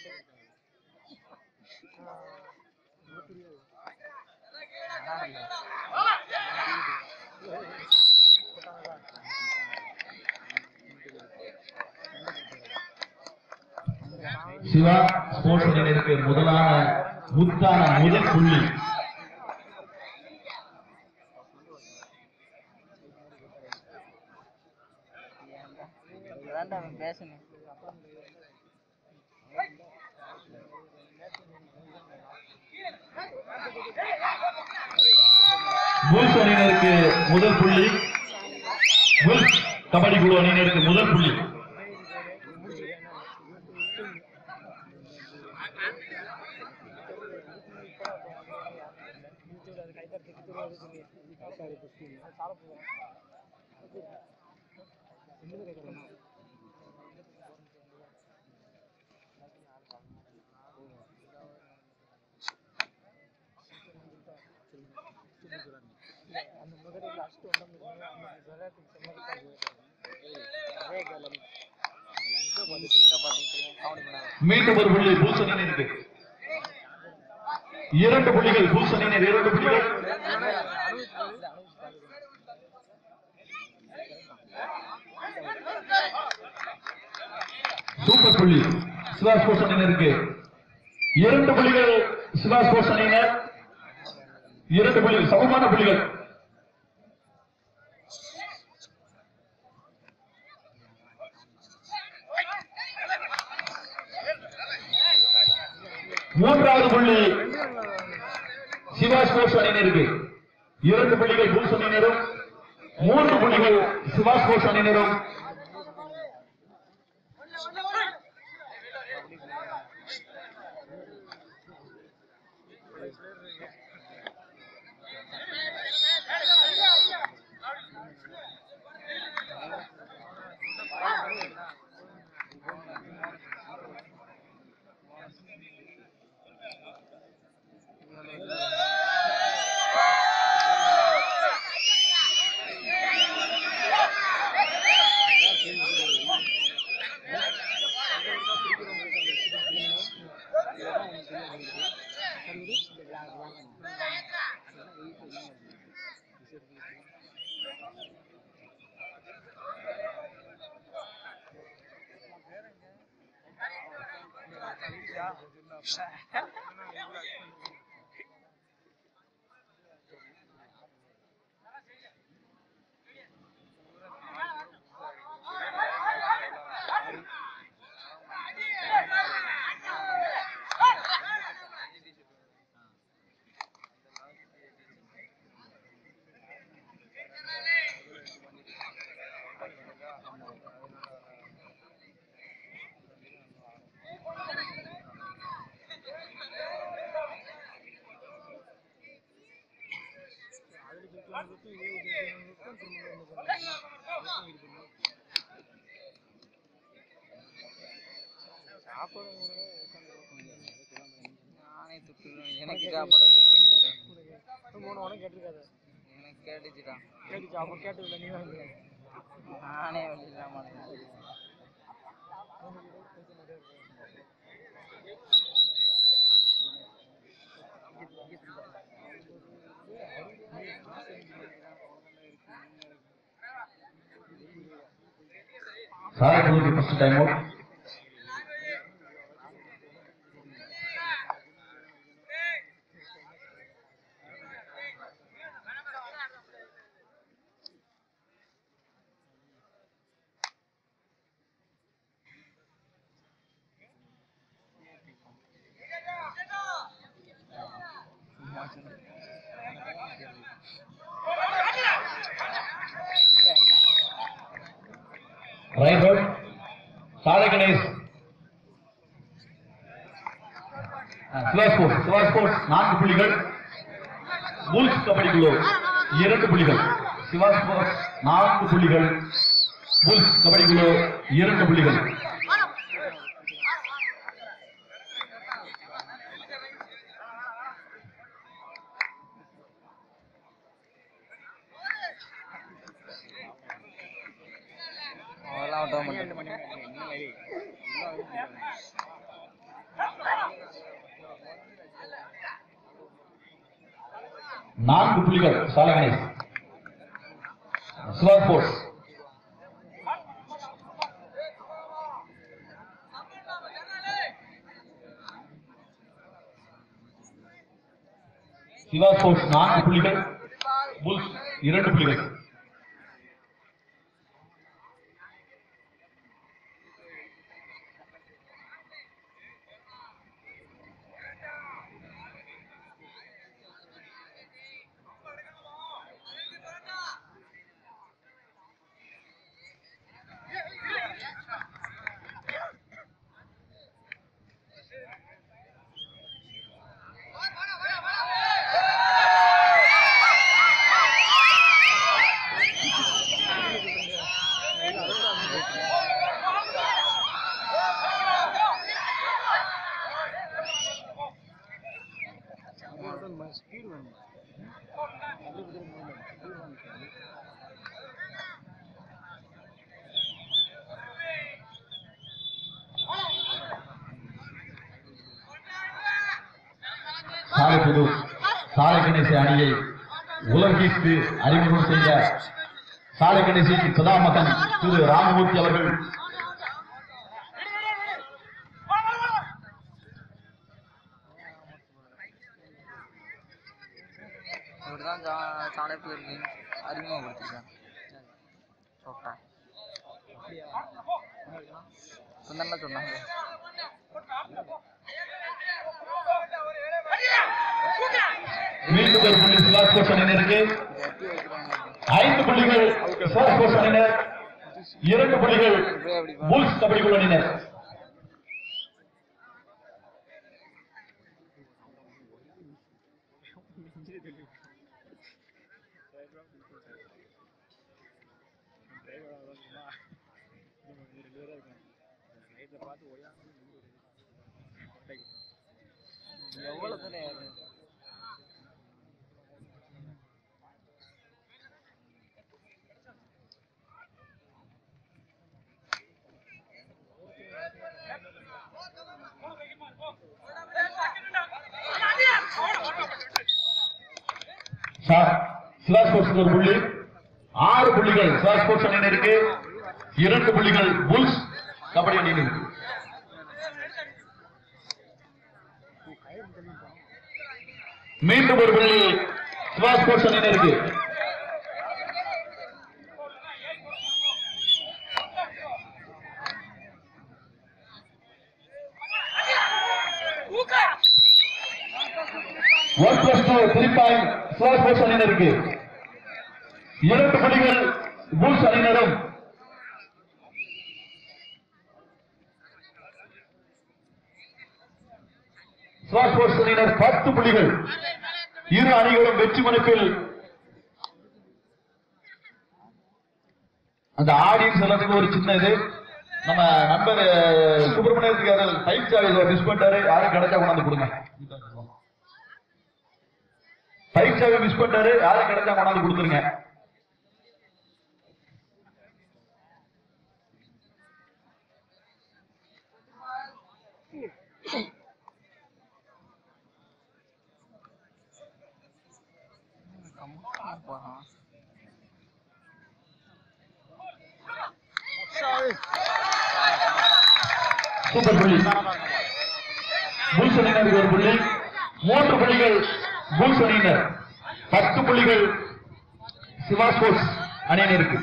Siva sports அணியினருக்கு முதலான முத்தான முதல் புள்ளி அதான்டா அவன் பேசணும் புல்ஸ் அணியினருக்கு முதல் புள்ளி புல்ஸ் கபடி குழு அணியினருக்கு முதல் புள்ளி மீண்டும் ஒரு புள்ளி புல்ஸ் அணியினருக்கு இரண்டு புள்ளிகள் புல்ஸ் அணியினர் இரண்டு புள்ளிகள் சூப்பர் புள்ளி சிவா ஸ்போர்ட்ஸ் அணியினருக்கு இரண்டு புள்ளிகள் சிவா ஸ்போர்ட்ஸ் அணியினர் இரண்டு புள்ளிகள் சமமான புள்ளிகள் மூன்றாவது புள்ளி சிவா ஸ்போர்ட்ஸ் அணியினருக்கு இரண்டு புள்ளிகள் புல்ஸ் அணியினரும் மூன்று புள்ளிகள் சிவா ஸ்போர்ட்ஸ் அணியினரும் நானே துப்பிடுவேன் எனக்கு சாப்பிடவே வழி இல்லை எனக்கு கேட்டுச்சுடா நானே வழி இல்லாம இருந்தேன். சாரக்குழுக்கு first time out right out சாலை கணேஷ் சிவா ஸ்போர்ட்ஸ் சிவா ஸ்போர்ட்ஸ் நான்கு புள்ளிகள் புல்ஸ் கபடி குழு இரண்டு புள்ளிகள் சிவா ஸ்போர்ட்ஸ் நான்கு புள்ளிகள் புல்ஸ் கபடி குழு இரண்டு புள்ளிகள் அதெல்லாம் விட மாட்டேன் நான்கு புள்ளிகள் சாலை கணேஷ் சிவா ஸ்போர்ட்ஸ் சிவா ஸ்போர்ட்ஸ் நான்கு புள்ளிகள் புல்ஸ் இரண்டு புள்ளிகள் சாலை புது சாலை கணேச அணியை உலகிற்கு அறிமுகம் செய்த சாலை கணேசின் சதாமகன் திரு ராமமூர்த்தி அவர்கள் இவர் தான் சாலைப்பு இருக்கு அறிமுகப்படுத்திருக்கேன் சொல்லிட்டேன் சொன்னா சொன்னாங்க மீண்டும் ஒரு புள்ளி சிவா ஸ்போர்ட்ஸ் அணியினருக்கு இதை எப்படி வைக்கிறாங்க ஐந்து புள்ளிகள் சிவா ஸ்போர்ட்ஸ் அணியினர் இரண்டு புள்ளிகள் இப்படியே அப்படி புல்ஸ் கபடி குழு அணியினர் எவ்வளவு தானே அது சா- சிவா ஸ்போர்ட்ஸ் ஒரு புள்ளி ஆறு புள்ளிகள் சிவா ஸ்போர்ட்ஸ் அணியினருக்கு இரண்டு புள்ளிகள் புல்ஸ் கபடி அணியினருக்கு மீண்டும் ஒரு புள்ளி சிவா ஸ்போர்ட்ஸ் அணியினருக்கு one plus two three point Siva sports அணியினருக்கு இரண்டு புள்ளிகள் புல்ஸ் அணியினரும் சிவா ஸ்போர்ட்ஸ் அணியினர் பத்து புள்ளிகள் இரு அணிகளும் வெற்றி மனுப்பில் அந்த ஆடியன்ஸ் எல்லாத்துக்கும் ஒரு சின்ன இது நம்ம நண்பர் அஹ், சுப்பிரமணியத்துக்கு அதில் டைப் சாவி மிஸ் பண்ணிட்டாரு யாரும் கிடைச்சா கொண்டாந்து கொடுங்க டைப் சாவி மிஸ் பண்ணிட்டாரு யாரும் கிடைச்சா கொண்டாந்து கொடுத்துருங்க கம்மா போகிறான் சூப்பர் புள்ளி புல்ஸ் அணியினருக்கு ஒரு புள்ளி மூன்று புள்ளிகள் புல்ஸ் அணியினர் பத்து புள்ளிகள் சிவா ஸ்போர்ட்ஸ் அணியினருக்கு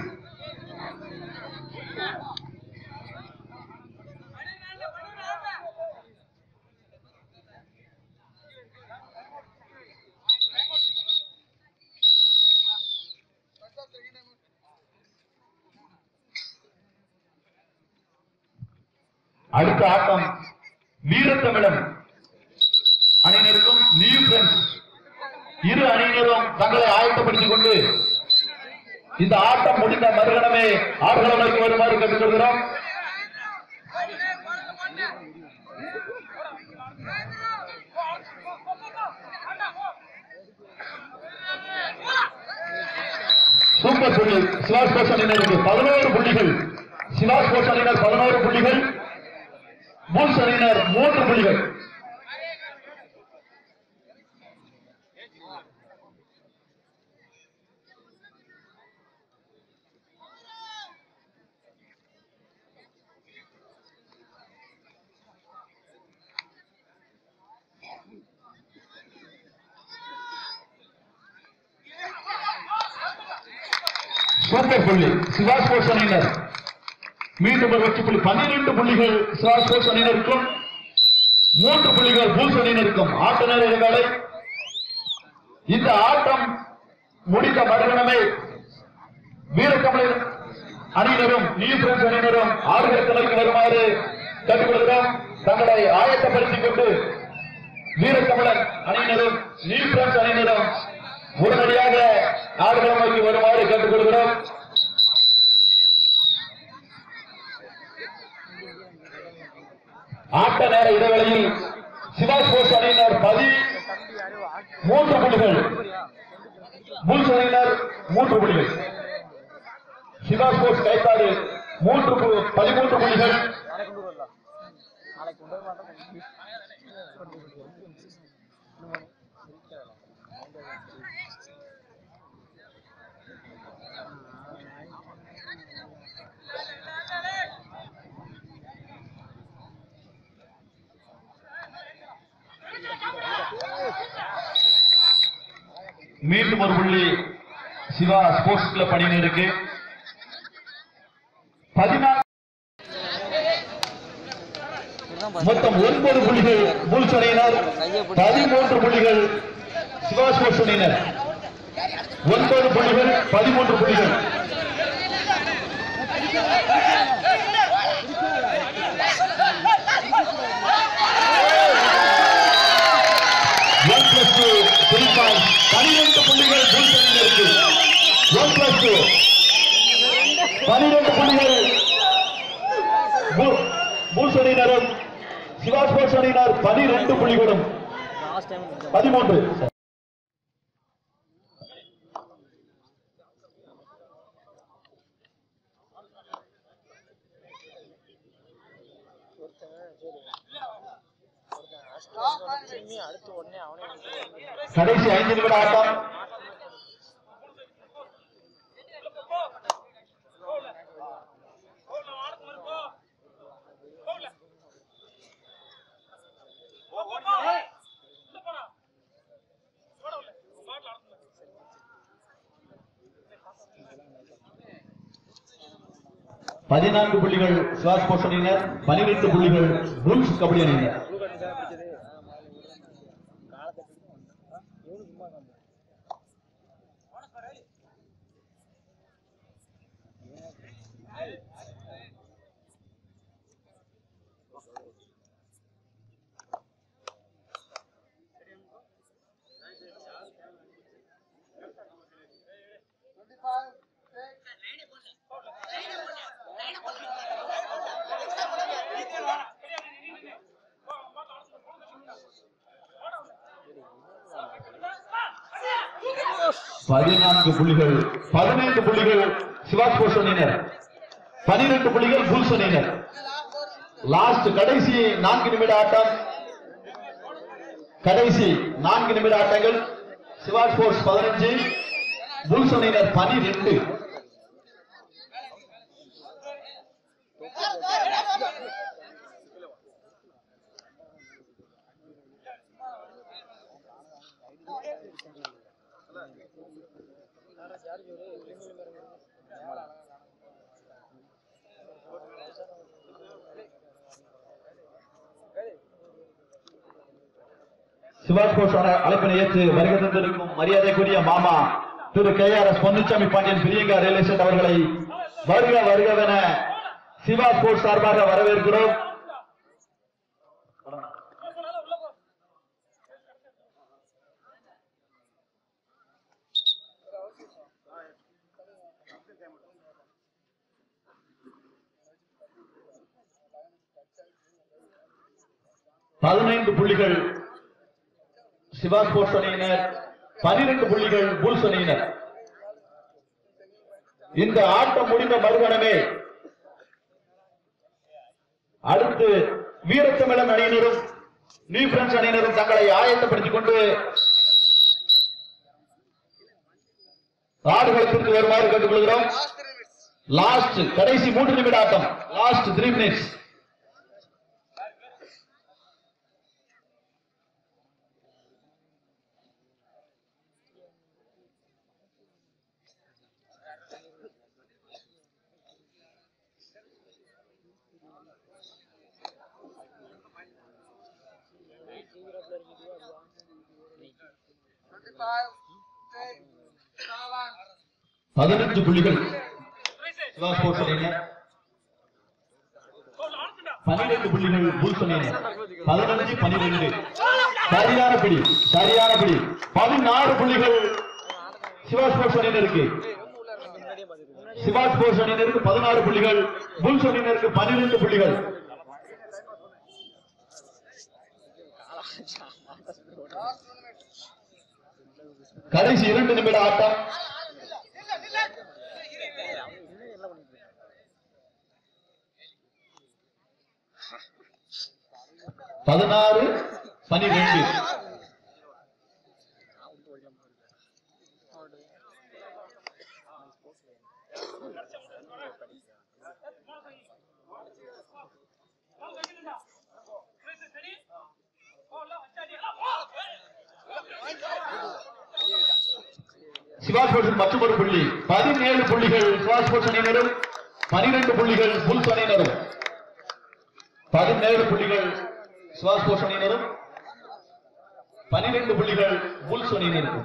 அடுத்த ஆட்டம் வீரத்தமிழன் அணியினருக்கும் நியூ ஃப்ரெண்ட்ஸ் இரு அணியினரும் தங்களை ஆயத்தப்படுத்திக் கொண்டு இந்த ஆட்டம் முடிந்த மறுகணமே ஆடுகளம் நோக்கி வருமாறு கேட்டுக்கொள்கிறோம் சூப்பர் புள்ளி சிவா ஸ்போர்ட்ஸ் அணியினருக்கு பதினோரு புள்ளிகள் சிவா ஸ்போர்ட்ஸ் அணியினர் பதினோரு புள்ளிகள் புல்ஸ் அணியினர் மூன்று புள்ளிகள் சூப்பர் புள்ளி சிவா ஸ்போர்ட்ஸ் அணியினர் மீண்டும் ஒரு வெற்றி புள்ளி பன்னிரண்டு புள்ளிகள் சிவா ஸ்போர்ட்ஸ் அணியினருக்கும் மூன்று புள்ளிகள் பூல்ஸ் அணியினருக்கும் ஆட்ட நேர இடைவேளை இந்த ஆட்டம் முடிந்த மறுகணமே வீரக்கமலின் அணியினரும் நியூ பிரான்ஸ் அணியினரும் ஆடுகள தலைக்கு வருமாறு கேட்டுக்கொள்கிறோம் தங்களை ஆயத்தப்படுத்திக் கொண்டு வீரக்கமலன் அணியினரும் நியூ பிரான்ஸ் அணியினரும் உடனடியாக ஆடுகளம் நோக்கி வருமாறு கேட்டுக்கொள்கிறோம் ஆட்ட நேர இடைவெளியில் சிவா ஸ்போர்ட்ஸ் அணியினர் பதி மூன்று புள்ளிகள் புல்ஸ் அணியினர் மூன்று புள்ளிகள் சிவா ஸ்போர்ட்ஸ் கைத்தாடு மூன்று பு- பதிமூன்று புள்ளிகள் நாளைக்கு கொண்டு வரலாம் நாளைக்கு கொண்டு வர மாட்டோம் மீண்டும் ஒரு புள்ளி சிவா ஸ்போர்ட்ஸ் கிளப் அணியினருக்கு பதினாறு மொத்தம் ஒன்பது புள்ளிகள் புல்ஸ் அணியினர் பதிமூன்று புள்ளிகள் சிவா ஸ்போர்ட்ஸ் அணியினர் ஒன்பது புள்ளிகள் பதிமூன்று புள்ளிகள் one plus two three point பனிரெண்டு புள்ளிகள் புல்ஸ் அணியினருக்கு ஒன் பிளஸ் டூ பனிரெண்டு புள்ளிகள் பு- புல்ஸ் அணியினரும் சிவா ஸ்போர்ட்ஸ் அணியினர் பனிரெண்டு புள்ளிகளும் லாஸ்ட் டைம் பதிமூன்று அடுத்து உடனே அவனே கடைசி ஐந்து நிமிட ஆட்டம் பதினான்கு புள்ளிகள் சிவா ஸ்போர்ட்ஸ் அணியினர் பனிரெண்டு புள்ளிகள் புல்ஸ் கபடி அணியினர் பதினான்கு புள்ளிகள் பதினைந்து புள்ளிகள் சிவா ஸ்போர்ட்ஸ் அணியினர் பனிரெண்டு புள்ளிகள் புல்ஸ் அணியினர் லாஸ்ட் கடைசி நான்கு நிமிட ஆட்டம் கடைசி நான்கு நிமிட ஆட்டங்கள் சிவா ஸ்போர்ட்ஸ் பதினஞ்சு புல்ஸ் அணியினர் பனிரெண்டு சிவா ஸ்போர்ட்ஸ் அணை- அழைப்பினை ஏற்று வருகை தந்திருக்கும் மரியாதைக்குரிய மாமா திரு K R S Ponnusamy Pandian Priyanka real estate அவர்களை வருக வருகவென சிவா ஸ்போர்ட்ஸ் சார்பாக வரவேற்கிறோம் பதினைந்து புள்ளிகள் சிவா ஸ்போர்ட்ஸ் அணியினர் பனிரெண்டு புள்ளிகள் புல்ஸ் அணியினர் இந்த ஆட்டம் முடிந்த மறுகணமே அடுத்து வீரத்தமிழன் அணியினரும் நியூ பிரான்ஸ் அணியினரும் தங்களை ஆயத்தப்படுத்திக் கொண்டு ஆடுகளத்திற்கு வருமாறு கேட்டுக்கொள்கிறோம் லாஸ்ட் கடைசி மூன்று நிமிட ஆட்டம் லாஸ்ட் த்ரீ மினிட்ஸ் பதினஞ்சு புள்ளிகள் சிவா ஸ்போர்ட்ஸ் அணியினர் பன்னிரண்டு புள்ளிகள் புல்ஸ் அணியினர் பதினஞ்சு பன்னிரண்டு சரியான பிடி சரியான பிடி பதினாறு புள்ளிகள் சிவா ஸ்போர்ட்ஸ் அணியினருக்கு முன்னாடியே பார்த்துருக்கேன் சிவா ஸ்போர்ட்ஸ் அணியினருக்கு பதினாறு புள்ளிகள் புல்ஸ் அணியினருக்கு பன்னிரண்டு புள்ளிகள் கடைசி இரண்டு நிமிட ஆட்டம் இன்னும் என்ன பண்ணிட்டு இருக்கேன் பதினாறு பன்னிரண்டு சிவா ஸ்போர்ட்ஸ் மற்றொரு புள்ளி பதினேழு புள்ளிகள் சிவா ஸ்போர்ட்ஸ் அணியினரும் பனிரெண்டு புள்ளிகள் புல்ஸ் அணியினரும் பதினேழு புள்ளிகள் சிவா ஸ்போர்ட்ஸ் அணியினரும் பனிரெண்டு புள்ளிகள் புல்ஸ் அணியினருக்கும்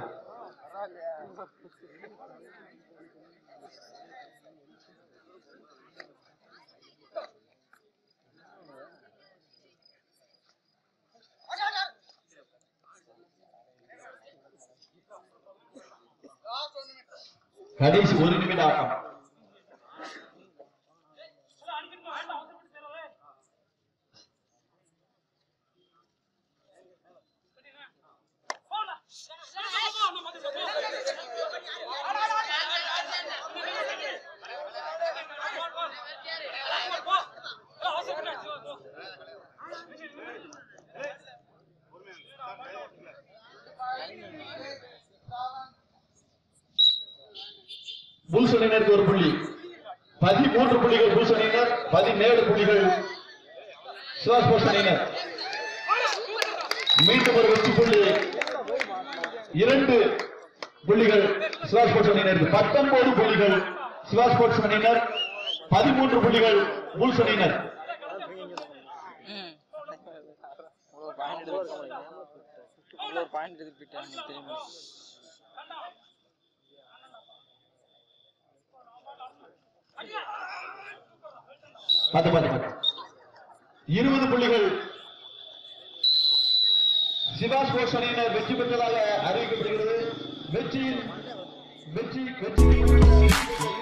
கடைசி ஒரு நிமிட ஆட்டம் புல்ஸ் அணியினருக்கு ஒரு புள்ளி பதிமூன்று புள்ளிகள் புல்ஸ் அணியினர் பதினேழு புள்ளிகள் சிவா ஸ்போர்ட்ஸ் அணியினர் மீண்டும் ஒரு வெற்றி புள்ளி இரண்டு புள்ளிகள் சிவா ஸ்போர்ட்ஸ் அணியினருக்கு பத்தொன்பது புள்ளிகள் சிவா ஸ்போர்ட்ஸ் அணியினர் பதிமூன்று புள்ளிகள் புல்ஸ் அணியினர் இவ்வளோ பாயிண்ட் எடுத்து இவ்வளோ பாயிண்ட் எடுத்து போயிட்டாங்க திரும்பி பார்த்து பார்த்து பார்த்து இருபது புள்ளிகள் சிவா ஸ்போர்ட்ஸ் அணியினர் வெற்றி பெற்றதாக அறிவிக்கப்படுகிறது வெற்றியின் வெற்றி வெற்றி